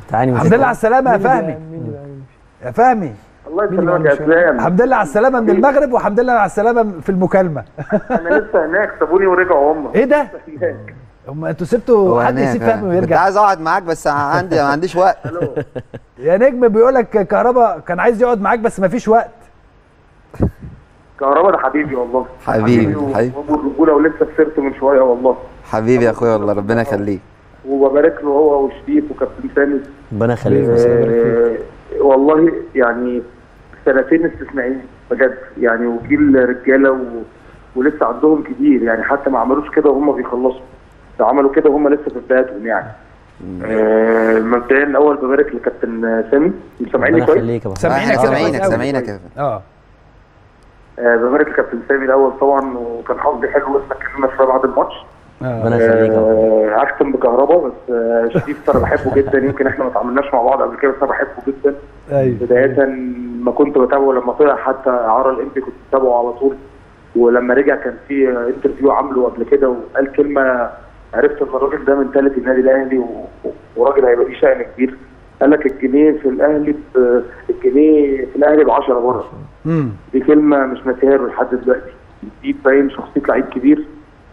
تعاني من الحمد لله على السلامه يا فهمي يا فهمي الله يسلمك يا اسلام الحمد لله على السلامه من المغرب والحمد لله على السلامه في المكالمه انا لسه هناك سابوني ورجعوا هم ايه ده هناك هم انتوا سبتوا حد هناك، يسيب آه. فهمي كنت ويرجع عايز اقعد معاك بس عندي ما عنديش وقت يا نجم بيقول لك كهربا كان عايز يقعد معاك بس مفيش وقت كهربا ده حبيبي والله حبيبي، و- حبيبي. وابو الرجوله ولسه خسرته من شويه والله حبيبي يا اخويا والله ربنا يخليك وببارك له هو وشريف وكابتن سامي ربنا يخليك يا أستاذ. آه، والله يعني سنتين استثنائيين بجد يعني وجيل رجاله و... ولسه عندهم كتير يعني حتى ما عملوش كده وهم بيخلصوا ده عملوا كده وهم لسه في بداياتهم يعني آه، مبدئيا الاول ببارك لكابتن سامي سامعيني ربنا كويس يخليك يا أبو سامعينك سامعينك كده سامعينك كويس أوي. سامعينك يا فندم. اه آه، ببارك لكابتن سامي الاول طبعا وكان حظي حلو لسه اتكلمنا شويه بعد الماتش ربنا يخليك يا أبو. آه، اختم بكهربا بس آه، شريف انا بحبه جدا يمكن احنا ما اتعاملناش مع بعض قبل كده بس انا بحبه جدا ايوه بداية ما كنت بتابعه لما طلع حتى اعاره الانبي كنت بتابعه على طول ولما رجع كان في انترفيو عامله قبل كده وقال كلمه عرفت ان الراجل ده من ثالث النادي الاهلي و- وراجل هيبقى ليه شأن كبير قال لك الجنيه في الاهلي ب- الجنيه في الاهلي ب 10 بره امم دي كلمه مش ناسيها له لحد دلوقتي دي تبين شخصيه لعيب كبير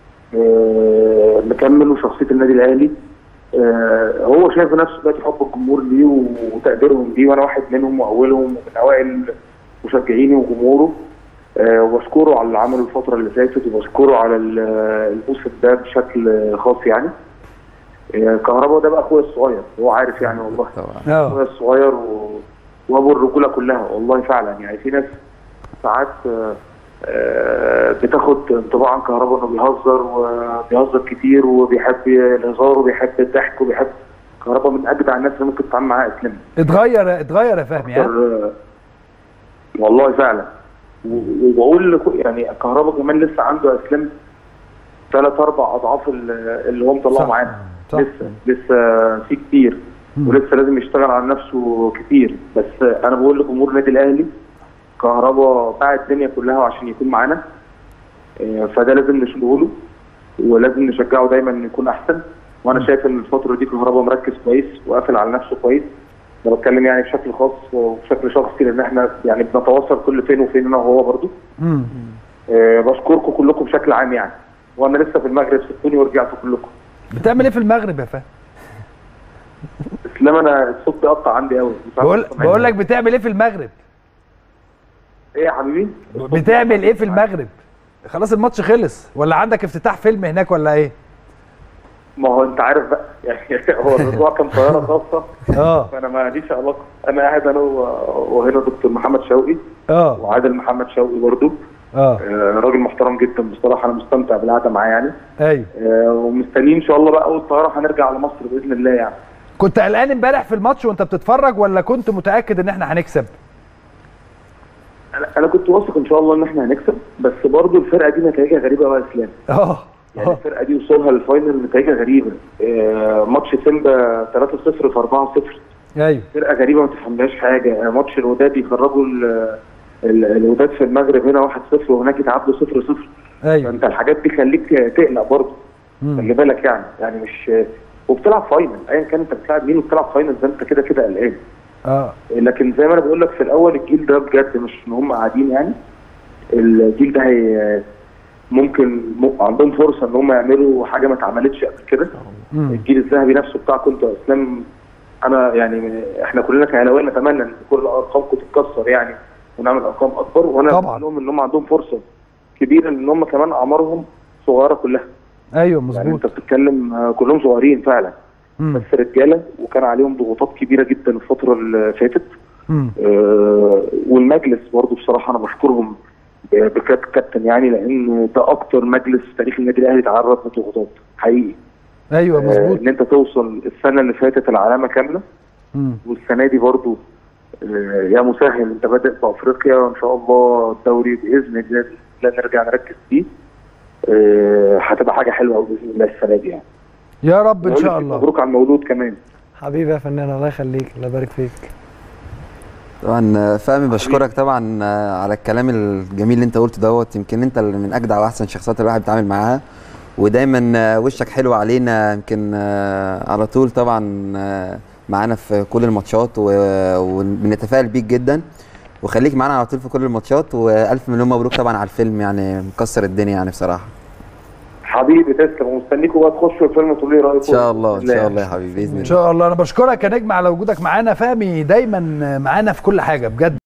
آه، مكمل وشخصيه النادي الاهلي آه، هو شايف نفسه دلوقتي حب الجمهور ليه وتقديرهم ليه وانا واحد منهم واولهم ومن اوائل مشجعيني وجمهوره آه، وبشكره على اللي عمله الفتره اللي فاتت وبشكره على ال- الموسم ده بشكل خاص يعني آه، كهربا ده بقى اخويا الصغير هو عارف يعني والله طبعا اه اخويا الصغير و... وابو الرجوله كلها والله فعلا يعني في ناس ساعات آه، آه، بتاخد انطباع عن كهربا انه بيهزر وبيهزر كتير وبيحب الهزار وبيحب الضحك وبيحب كهربا من اجدع الناس اللي ممكن تتعامل معاها اسلام اتغير اتغير يا فهمي ها أكتر- والله فعلا و- وبقول لكو- يعني كهربا كمان لسه عنده اسلام ثلاث اربع اضعاف ال- اللي هو صح. مطلعه معانا صح. لسه لسه في كتير ولسه لازم يشتغل على نفسه كتير بس انا بقول لجمهور النادي الاهلي كهربا باع الدنيا كلها عشان يكون معانا آه، فده لازم نشكره له ولازم نشجعه دايما انه يكون احسن وانا شايف ان الفتره دي كهربا مركز كويس وقافل على نفسه كويس انا بتكلم يعني بشكل خاص وبشكل شخصي لان احنا يعني بنتواصل كل فين وفين انا وهو برضه امم آه، بشكركم كلكم بشكل عام يعني وانا لسه في المغرب سبتوني ورجعتوا كلكم بتعمل ايه في المغرب يا فهمي اسلام انا الصوت بيقطع عندي قوي مش عارف بقول سامعني. بقول لك بتعمل ايه في المغرب ايه يا حبيبي الصوت بتعمل ايه في بيقطع. المغرب خلاص الماتش خلص ولا عندك افتتاح فيلم هناك ولا ايه ما هو انت عارف بقى يعني هو الموضوع كان طياره خاصه اه فانا ما ليش علاقه انا قاعد انا و- وهنا دكتور محمد شوقي اه وعادل محمد شوقي برضه اه آه، راجل محترم جدا بصراحه انا مستمتع بالقعده معاه يعني ايوه آه، ومستنيين ان شاء الله بقى اول طياره هنرجع على مصر باذن الله يعني كنت قلقان امبارح في الماتش وانت بتتفرج ولا كنت متاكد ان احنا هنكسب انا انا كنت واثق ان شاء الله ان احنا هنكسب بس برضه الفرقه دي نتائجها غريبه قوي يا اسلام اه يعني اه الفرقه دي وصولها للفاينل نتائجها غريبه آه، ماتش سيمبا 3-0 في 4-0 ايوه فرقه غريبه ما تفهملهاش حاجه آه، ماتش الوداد يخرجوا ال- ال- الوداد في المغرب هنا 1-0 وهناك يتعادلوا 0-0 ايوه فانت الحاجات دي خليك تقلق برضه خلي بالك يعني يعني مش وبتلعب فاينل ايا كان انت بتلعب مين وبتلعب فاينل ده انت كده كده قلقان اه لكن زي ما انا بقول لك في الاول الجيل ده بجد مش ان هم قاعدين يعني الجيل ده هي ممكن م- عندهم فرصه ان هم يعملوا حاجه ما اتعملتش قبل كده مم. الجيل الذهبي نفسه بتاعكم انتوا يا اسلام انا يعني احنا كلنا كاهلاويه نتمنى ان كل ارقامكم تتكسر يعني ونعمل ارقام اكبر وانا طبعاً. بقول لهم ان هم عندهم فرصه كبيره ان هم كمان اعمارهم صغيره كلها ايوه يعني مظبوط انت بتتكلم آه، كلهم صغيرين فعلا مم. بس رجاله وكان عليهم ضغوطات كبيره جدا الفتره اللي فاتت مم. آه، والمجلس برضه بصراحه انا بشكرهم بكابتن كابتن يعني لان ده اكتر مجلس في تاريخ النادي الاهلي تعرض لضغوطات حقيقي ايوه آه، مظبوط ان انت توصل السنه اللي فاتت العلامه كامله مم. والسنه دي برضه آه، يا مسهل انت بادئ بافريقيا وان شاء الله الدوري باذن الله لا نرجع نركز فيه آه، هتبقى حاجه حلوه قوي باذن الله السنه دي يعني يا رب ان وأقول شاء لك الله مبروك على المولود كمان حبيبي يا فنان الله يخليك الله يبارك فيك طبعا فهمي بشكرك طبعا على الكلام الجميل اللي انت قلته دوت يمكن انت اللي من اجدع واحسن الشخصيات اللي الواحد بيتعامل معاها ودايما وشك حلو علينا يمكن على طول طبعا معانا في كل الماتشات و- وبنتفائل بيك جدا وخليك معانا على طول في كل الماتشات والف مليون مبروك طبعا على الفيلم يعني مكسر الدنيا يعني بصراحه حبيبي تسلم ومستنيكم بقى تخشوا الفيلم وتقولوا لي رايكم ان شاء الله ان شاء الله يا حبيبي باذن ان الله شاء الله انا بشكرك يا نجم على وجودك معانا فهمي دايما معانا في كل حاجه بجد